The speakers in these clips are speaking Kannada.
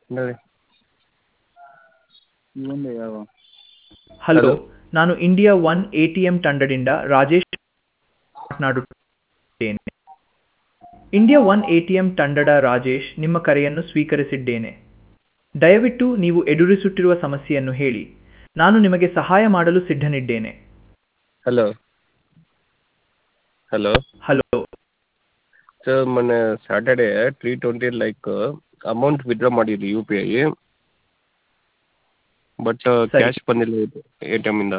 ನೋಡಿ ಇವಂದೇ ಯಾವ ಹಲೋ Hello. ನಾನು India one A T M ತಂಡದಿಂದ ರಾಜೇಶ್ ಮಾತನಾಡುತ್ತೇನೆ India one A T M ತಂಡದ ರಾಜೇಶ್ ನಿಮ್ಮ ಕರೆಯನ್ನು ಸ್ವೀಕರಿಸಿದ್ದೇನೆ ದಯವಿಟ್ಟು ನೀವು ಎದುರಿಸುತ್ತಿರುವ ಸಮಸ್ಯೆಯನ್ನು ಹೇಳಿ ನಾನು ನಿಮಗೆ ಸಹಾಯ ಮಾಡಲು ಸಿದ್ಧನಿದ್ದೇನೆ ಹಲೋ ಹಲೋ ಹಲೋ ಸರ್ ಮೊನ್ನೆ Saturday three twenty like amount withdraw ಮಾಡಿದ್ವಿ ಯು ಪಿ ಐ ಬಟ್ ಸರಿ. ಕ್ಯಾಶ್ ಬಂದಿಲ್ಲ ಎ ಟಿ ಎಮ್ಮಿಂದ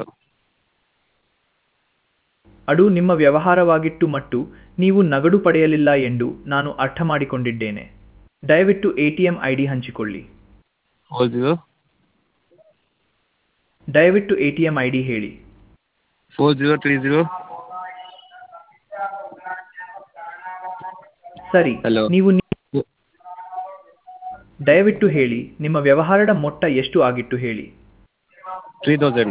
ಅದು ನಿಮ್ಮ ವ್ಯವಹಾರವಾಗಿತ್ತು ಮತ್ತು ನೀವು ನಗದು ಪಡೆಯಲಿಲ್ಲ ಎಂದು ನಾನು ಅರ್ಥ ಮಾಡಿಕೊಂಡಿದ್ದೇನೆ ದಯವಿಟ್ಟು A T M I D ಹಂಚಿಕೊಳ್ಳಿ ಫೋರ್ ಜೀರೋ ದಯವಿಟ್ಟು A T M I D ಹೇಳಿ ಫೋರ್ ಜೀರೋ ತ್ರೀ ಜೀರೋ ಸರಿ Hello. ನೀವು ನಿ- ದಯವಿಟ್ಟು ಹೇಳಿ ನಿಮ್ಮ ವ್ಯವಹಾರದ ಮೊತ್ತ ಎಷ್ಟು ಆಗಿತ್ತು ಹೇಳಿ ತ್ರೀ ತೌಸಂಡ್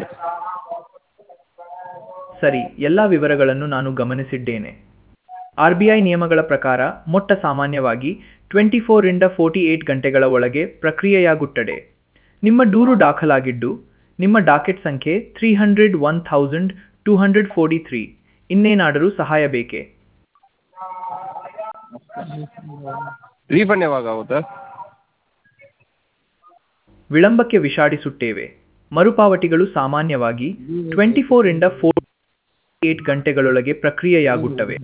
ಸರಿ ಎಲ್ಲ ವಿವರಗಳನ್ನು ನಾನು ಗಮನಿಸಿದ್ದೇನೆ ಆರ್ ಬಿ ಐ ನಿಯಮಗಳ ಪ್ರಕಾರ ಮೊಟ್ಟ ಸಾಮಾನ್ಯವಾಗಿ ಟ್ವೆಂಟಿ ಫೋರಿಂದ ಫೋರ್ಟಿ ಏಟ್ ಗಂಟೆಗಳ ಒಳಗೆ ಪ್ರಕ್ರಿಯೆಯಾಗುತ್ತದೆ ನಿಮ್ಮ ದೂರು ದಾಖಲಾಗಿದ್ದು ನಿಮ್ಮ ಡಾಕೆಟ್ ಸಂಖ್ಯೆ three hundred one thousand two hundred forty three ಇನ್ನೇನಾದರೂ ಸಹಾಯ ಬೇಕೇ ರೀಫಂಡ್ ಯಾವಾಗ ಆಗುತ್ತಾ ವಿಳಂಬಕ್ಕೆ ವಿಷಾಡಿಸುತ್ತೇವೆ ಮರುಪಾವತಿಗಳು ಸಾಮಾನ್ಯವಾಗಿ ಟ್ವೆಂಟಿ ಫೋರಿಂದ ಫೋರ್ ಏಟ್ ಗಂಟೆಗಳೊಳಗೆ ಪ್ರಕ್ರಿಯೆಯಾಗುತ್ತವೆ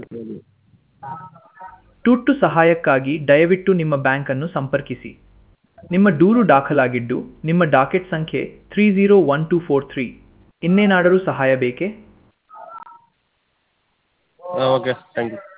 ತುರ್ತು ಸಹಾಯಕ್ಕಾಗಿ ದಯವಿಟ್ಟು ನಿಮ್ಮ ಬ್ಯಾಂಕನ್ನು ಸಂಪರ್ಕಿಸಿ ನಿಮ್ಮ ದೂರು ದಾಖಲಾಗಿದ್ದು ನಿಮ್ಮ ಡಾಕೆಟ್ ಸಂಖ್ಯೆ three zero one two four three ಇನ್ನೇನಾದರೂ ಸಹಾಯ ಬೇಕೇ ಹಾಂ ಓಕೆ ಥ್ಯಾಂಕ್ ಯು